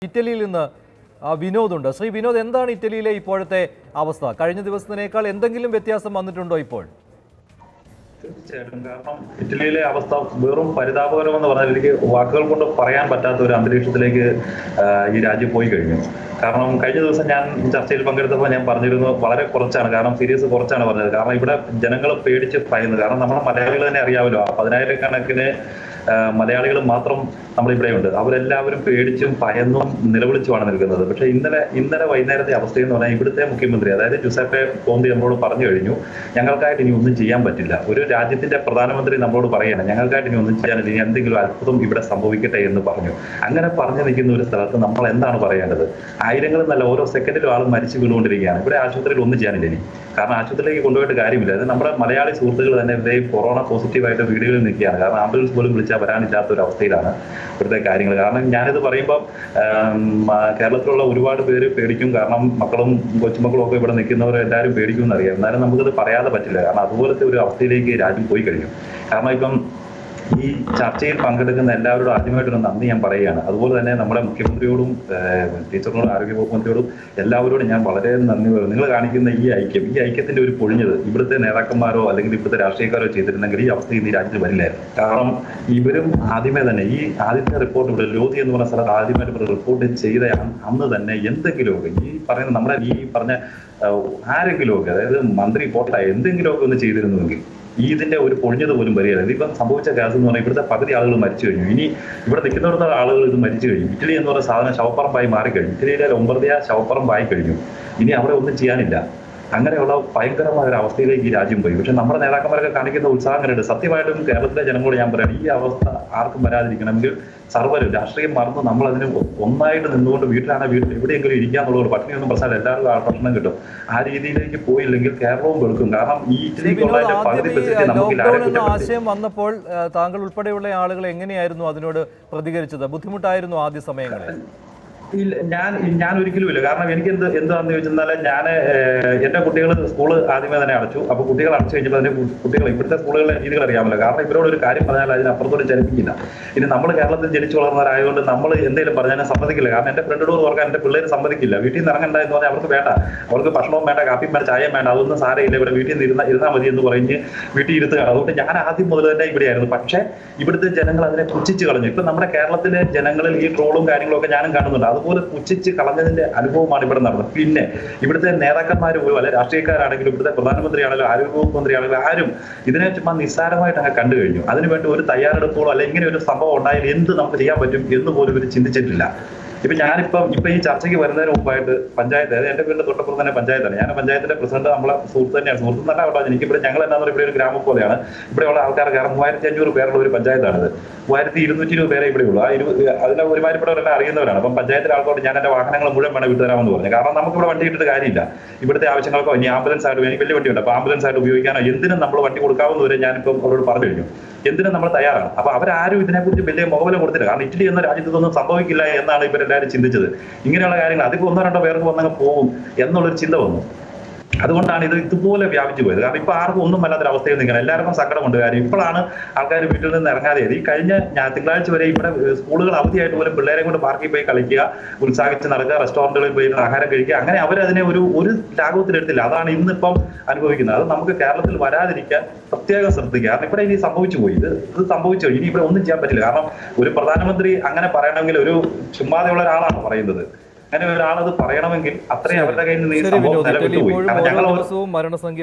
ഇറ്റലിയിൽ നിന്ന് ആ, വിനോദുണ്ട് ശ്രീ വിനോദ് എന്താണ് ഇറ്റലിയിലെ ഇപ്പോഴത്തെ അവസ്ഥ കഴിഞ്ഞ ദിവസത്തിനേക്കാൾ എന്തെങ്കിലും വ്യത്യാസം വന്നിട്ടുണ്ടോ ഇപ്പോൾ തീർച്ചയായിട്ടും കാരണം ഇറ്റലിയിലെ അവസ്ഥ വെറും പരിതാപകരമെന്ന് പറഞ്ഞാൽ എനിക്ക് വാക്കുകൾ കൊണ്ട് പറയാൻ പറ്റാത്ത ഒരു അന്തരീക്ഷത്തിലേക്ക് ആ, ഈ രാജ്യം പോയി കഴിഞ്ഞു കാരണം കഴിഞ്ഞ ദിവസം ഞാൻ ചർച്ചയിൽ പങ്കെടുത്തപ്പോൾ ഞാൻ പറഞ്ഞിരുന്നു വളരെ കുറച്ചാണ് കാരണം സീരിയസ് കുറച്ചാണ് പറഞ്ഞത് കാരണം ഇവിടെ ജനങ്ങൾ പേടിച്ച് ഭയന്നു കാരണം നമ്മുടെ മലയാളികൾ തന്നെ അറിയാമല്ലോ ആ പതിനായിരക്കണക്കിന് മലയാളികൾ മാത്രം നമ്മളിവിടെ ഉണ്ട് അവരെല്ലാവരും പേടിച്ചും ഭയന്നും നിലവിളിച്ചുമാണ് നിൽക്കുന്നത് പക്ഷേ ഇന്നലെ ഇന്നലെ വൈകുന്നേരത്തെ അവസ്ഥയെന്ന് പറഞ്ഞാൽ ഇവിടുത്തെ മുഖ്യമന്ത്രി അതായത് ജുസെപ്പെ കോന്തി നമ്മളോട് പറഞ്ഞു കഴിഞ്ഞു ഞങ്ങൾക്കായിട്ട് ഇനി ഒന്നും ചെയ്യാൻ പറ്റില്ല ഒരു രാജ്യത്തിന്റെ പ്രധാനമന്ത്രി നമ്മളോട് പറയണം ഞങ്ങൾക്കായിട്ട് ഇനി ഒന്നും ചെയ്യാനില്ല ഇനി എന്തെങ്കിലും അത്ഭുതം ഇവിടെ സംഭവിക്കട്ടെ എന്ന് പറഞ്ഞു അങ്ങനെ പറഞ്ഞു നിൽക്കുന്ന ഒരു സ്ഥലത്ത് നമ്മൾ എന്താണ് പറയേണ്ടത് ആയിരങ്ങളും നല്ല ഓരോ സെക്കൻഡിലും ആൾ മരിച്ചു വീണുകൊണ്ടിരിക്കുകയാണ് ഇവിടെ ആശുപത്രിയിൽ ഒന്നും ചെയ്യാനില്ല ഇനി കാരണം ആശുപത്രിയിലേക്ക് കൊണ്ടുപോയിട്ട് കാര്യമില്ല അത് നമ്മുടെ മലയാളി സുഹൃത്തുക്കൾ തന്നെ ഇതേ കൊറോണ പോസിറ്റീവായിട്ട് വീടുകളിൽ നിൽക്കുകയാണ് കാരണം ആംബുലൻസ് പോലും വിളിച്ചാൽ വരാനില്ലാത്ത ഒരു അവസ്ഥയിലാണ് ഇവിടുത്തെ കാര്യങ്ങൾ കാരണം ഞാനിത് പറയുമ്പോൾ ആം, ആ, കേരളത്തിലുള്ള ഒരുപാട് പേര് പേടിക്കും കാരണം മക്കളും കൊച്ചുമക്കളും ഒക്കെ ഇവിടെ നിൽക്കുന്നവർ എല്ലാവരും പേടിക്കും എന്നറിയാം എന്നാലും നമുക്കത് പറയാതെ പറ്റില്ല കാരണം അതുപോലത്തെ ഒരു അവസ്ഥയിലേക്ക് രാജ്യം പോയി കഴിഞ്ഞു കാരണം ഇപ്പം ഈ ചർച്ചയിൽ പങ്കെടുക്കുന്ന എല്ലാവരോടും ആദ്യമായിട്ടൊരു നന്ദി ഞാൻ പറയുകയാണ് അതുപോലെ തന്നെ നമ്മുടെ മുഖ്യമന്ത്രിയോടും ഏഹ്, ടീച്ചറിനോടും ആരോഗ്യ വകുപ്പ് മന്ത്രിയോടും എല്ലാവരോടും ഞാൻ വളരെ നന്ദി പറയുന്നു നിങ്ങൾ കാണിക്കുന്ന ഈ ഐക്യം ഈ ഐക്യത്തിന്റെ ഒരു പൊഴിഞ്ഞത് ഇവിടുത്തെ നേതാക്കന്മാരോ അല്ലെങ്കിൽ ഇവിടുത്തെ രാഷ്ട്രീയക്കാരോ ചെയ്തിരുന്നെങ്കിൽ ഈ അവസ്ഥ ഇന്ന് ഈ രാജ്യത്ത് വരില്ലായിരുന്നു കാരണം ഇവരും ആദ്യമേ തന്നെ ഈ ആദ്യത്തെ റിപ്പോർട്ട് ഇവിടെ ലോധി എന്ന് പറഞ്ഞ സ്ഥലത്ത് ആദ്യമായിട്ട് ഇവിടെ റിപ്പോർട്ട് ചെയ്ത അന്ന് അന്ന് തന്നെ എന്തെങ്കിലുമൊക്കെ ഈ പറയുന്ന നമ്മുടെ ഈ പറഞ്ഞ ഏഹ്, ആരെങ്കിലുമൊക്കെ അതായത് മന്ത്രി പോട്ടെ എന്തെങ്കിലുമൊക്കെ ഒന്ന് ചെയ്തിരുന്നുവെങ്കിൽ ഈ ഇതിന്റെ ഒരു പൊഴിഞ്ഞത് പോലും വരികയില്ല ഇതിപ്പം സംഭവിച്ച ഗ്യാസ് എന്ന് പറഞ്ഞാൽ ഇവിടുത്തെ പകുതി ആളുകൾ മരിച്ചു കഴിഞ്ഞു ഇനി ഇവിടെ നിൽക്കുന്നിടത്തോളം ആളുകൾ ഇത് മരിച്ചു കഴിഞ്ഞു ഇറ്റലി എന്ന് പറയുന്ന സാധനം ശവപ്പറമ്പായി മാറിക്കഴിഞ്ഞു ഇറ്റലിയിലെ ലൊമ്പർദിയ ശവപ്പറമ്പായി കഴിഞ്ഞു ഇനി അവിടെ ഒന്നും ചെയ്യാനില്ല അങ്ങനെയുള്ള ഭയങ്കരമായ ഒരു അവസ്ഥയിലേക്ക് ഈ രാജ്യം പോയി പക്ഷെ നമ്മുടെ നേതാക്കന്മാരൊക്കെ കാണിക്കുന്ന ഉത്സാഹം കണ്ടിട്ട് സത്യമായിട്ടും കേരളത്തിലെ ജനങ്ങളോട് ഞാൻ പറയാം ഈ അവസ്ഥ ആർക്കും വരാതിരിക്കണമെങ്കിൽ സർവ്വരും രാഷ്ട്രീയം മറന്ന് നമ്മൾ അതിന് ഒന്നായിട്ട് നിന്നുകൊണ്ട് വീട്ടിലാണ് വീട്ടിൽ എവിടെയെങ്കിലും ഇരിക്കാന്നുള്ളത് പട്ടിണിയൊന്നും പ്രശ്നമില്ല എല്ലാവർക്കും ആ ഭക്ഷണം കിട്ടും ആ രീതിയിലേക്ക് പോയില്ലെങ്കിൽ കേരളവും വെളുക്കും കാരണം ഈ ശ്രീ വിനോദ് ഇറ്റലിക്കുള്ള പകുതി ആദ്യം ഈ ഫെസിലിറ്റി നമുക്ക് ലോക്ക്ഡൌൺ എന്ന കുറ്റപ്പെടുത്തി ആശയം വന്നപ്പോൾ ആ, താങ്കൾ ഉൾപ്പെടെയുള്ള ആളുകൾ എങ്ങനെയായിരുന്നു അതിനോട് പ്രതികരിച്ചത് ബുദ്ധിമുട്ടായിരുന്നു ആദ്യ സമയങ്ങളിൽ ഇല്ല ഞാൻ ഞാൻ ഒരിക്കലും ഇല്ല കാരണം എനിക്ക് എന്ത് എന്താന്ന് ചോദിച്ചാൽ ഞാൻ എന്റെ കുട്ടികൾ സ്കൂൾ ആദ്യമേ തന്നെ അടച്ചു അപ്പൊ കുട്ടികൾ അടച്ചു കഴിഞ്ഞപ്പോൾ അതിന്റെ കു- കുട്ടികൾ ഇവിടുത്തെ സ്കൂളുകളിലെ രീതികൾ അറിയാമല്ലോ കാരണം ഇവരോട് ഒരു കാര്യം പറഞ്ഞാൽ അതിനപ്പുറത്തോട് ചലിപ്പിക്കില്ല ഇനി നമ്മൾ കേരളത്തിൽ ജനിച്ചു വളർന്നവരായതുകൊണ്ട് നമ്മൾ എന്തെങ്കിലും പറഞ്ഞാൽ ഞാൻ സമ്മതിക്കില്ല കാരണം എന്റെ ഫ്രണ്ടിനോട് ഓർക്കാൻ എന്റെ പിള്ളേർ സമ്മതിക്കില്ല വീട്ടിൽ നിന്ന് ഇറങ്ങണ്ട എന്ന് പറഞ്ഞാൽ അവർക്ക് വേണ്ട അവർക്ക് ഭക്ഷണവും വേണ്ട കാപ്പിയും വേണ്ട ചായയും വേണ്ട അതൊന്നും സാരമില്ല ഇവിടെ വീട്ടിൽ നിന്ന് ഇരുന്ന ഇരുന്നാൽ മതി എന്ന് പറഞ്ഞ് വീട്ടിൽ ഇരുത്തുകയാണ് അതുകൊണ്ട് ഞാൻ ആദ്യം മുതൽ തന്നെ ഇവിടെയായിരുന്നു പക്ഷേ ഇവിടുത്തെ ജനങ്ങൾ അതിനെ പുച്ഛിച്ച് കളഞ്ഞു ഇപ്പൊ നമ്മുടെ കേരളത്തിലെ ജനങ്ങളിൽ ഈ ട്രോളും കാര്യങ്ങളും ഒക്കെ ഞാനും കാണുന്നുണ്ട് അതുപോലെ പുച്ഛിച്ച് കളഞ്ഞതിന്റെ അനുഭവമാണ് ഇവിടെ നടന്നത് പിന്നെ ഇവിടുത്തെ നേതാക്കന്മാർ പോലും അല്ലെ രാഷ്ട്രീയക്കാരാണെങ്കിലും ഇവിടുത്തെ പ്രധാനമന്ത്രിയാണെങ്കിലും ആരോഗ്യവകുപ്പ് മന്ത്രിയാണെങ്കിലും ആരും ഇതിനെ ചുമ്മാ നിസ്സാരമായിട്ട് അങ്ങ് കണ്ടു കഴിഞ്ഞു അതിനുവേണ്ടി ഒരു തയ്യാറെടുപ്പുകളോ അല്ലെ ഇങ്ങനെ ഒരു സംഭവം ഉണ്ടായാൽ എന്ത് നമുക്ക് ചെയ്യാൻ പറ്റും എന്ന് പോലും ഇവർ ചിന്തിച്ചിട്ടില്ല ഇപ്പൊ ഞാനിപ്പം ഇപ്പൊ ഈ ചർച്ചയ്ക്ക് വരുന്നതിന് മുമ്പായിട്ട് പഞ്ചായത്ത് അതായത് എന്റെ വീടിന്റെ തൊട്ടപ്പുറം തന്നെ പഞ്ചായത്താണ് ഞാൻ പഞ്ചായത്തിന്റെ പ്രസിഡന്റ് നമ്മളെ സുഹൃത്ത് തന്നെയാണ് സുഹൃത്ത് തന്നെ കേട്ടോ എനിക്കിവിടെ ഞങ്ങൾ എന്താണെന്ന് ഇവിടെ ഒരു ഗ്രാമം പോലെയാണ് ഇവിടെയുള്ള ആൾക്കാർ കാരണം മൂവായിരത്തി അഞ്ഞൂറ് പേരുള്ള ഒരു പഞ്ചായത്താണിത് മൂവായിരത്തി ഇരുന്നൂറ്റി ഇരുപത് പേരെ ഇവിടെ ഉള്ളൂ ആ ഇരു അതിലെ ഒരുമാതിരിപ്പെട്ടവരെല്ലാം അറിയുന്നവരാണ് അപ്പം പഞ്ചായത്തിലെ ആൾക്കോട്ട് ഞാൻ എന്റെ വാഹനങ്ങൾ മുഴുവൻ വേണം വിട്ടുതരാമെന്ന് പറഞ്ഞു കാരണം നമുക്ക് ഇവിടെ വണ്ടി ഇട്ടിട്ട് കാര്യമില്ല ഇവിടുത്തെ ആവശ്യങ്ങൾക്കോ ഇനി ആംബുലൻസ് ആയിട്ട് എനിക്ക് വലിയ വണ്ടിയുണ്ട് അപ്പൊ ആംബുലൻസ് ആയിട്ട് ഉപയോഗിക്കാനോ എന്തിനും നമ്മൾ വണ്ടി കൊടുക്കാവുന്നവരെ ഞാനിപ്പം അവരോട് പറഞ്ഞു കഴിഞ്ഞു എന്തിനും നമ്മൾ തയ്യാറാണ് അപ്പൊ അവരാരും ഇതിനെക്കുറിച്ച് വലിയ മുഖബലം കൊടുത്തില്ല കാരണം ഇറ്റലി എന്ന രാജ്യത്ത് ഇതൊന്നും സംഭവിക്കില്ല എന്നാണ് ഇവരെല്ലാവരും ചിന്തിച്ചത് ഇങ്ങനെയുള്ള കാര്യങ്ങൾ അതിപ്പോ ഒന്നോ രണ്ടോ പേർക്ക് വന്നങ്ങ് പോകും എന്നുള്ളൊരു ചിന്ത വന്നു അതുകൊണ്ടാണ് ഇത് ഇതുപോലെ വ്യാപിച്ചു പോയത് കാരണം ഇപ്പൊ ആർക്കും ഒന്നും വല്ലാത്തൊരു അവസ്ഥയിൽ നിൽക്കണം എല്ലാവർക്കും സങ്കടമുണ്ട് കാര്യം ഇപ്പോഴാണ് ആൾക്കാർ വീട്ടിൽ നിന്ന് ഇറങ്ങാതെ ഈ കഴിഞ്ഞ ഞാൻ തിങ്കളാഴ്ച വരെ ഇവിടെ ഏഹ്, സ്കൂളുകൾ അവധിയായിട്ട് പോലും പിള്ളേരെ കൊണ്ട് പാർക്കിൽ പോയി കളിക്കുക ഉത്സാഹിച്ച് നടക്കുക റെസ്റ്റോറന്റുകളിൽ പോയി ഇരുന്ന് ആഹാരം കഴിക്കുക അങ്ങനെ അവരതിനെ ഒരു ഒരു ലാഘവത്തിലെടുത്തില്ല അതാണ് ഇന്നിപ്പം അനുഭവിക്കുന്നത് അത് നമുക്ക് കേരളത്തിൽ വരാതിരിക്കാൻ പ്രത്യേകം ശ്രദ്ധിക്കുക കാരണം ഇവിടെ ഇനി സംഭവിച്ചു പോയി ഇത് ഇത് സംഭവിച്ചു ഇനി ഇവിടെ ഒന്നും ചെയ്യാൻ പറ്റില്ല കാരണം ഒരു പ്രധാനമന്ത്രി അങ്ങനെ പറയണമെങ്കിൽ ഒരു ചുമ്മാതെയുള്ള ഒരാളാണ് പറയുന്നത് അങ്ങനെ ഒരാളത് പറയണമെങ്കിൽ അത്രയും അവരുടെ കയ്യിൽ നിന്ന് ഈ ശരി സംഭവം വിനോദ് നിലവിട്ടു ഇറ്റലി പോയി ഇപ്പോഴും കാരണം ഓരോ ഞങ്ങൾ ദിവസവും മരണസംഖ്യ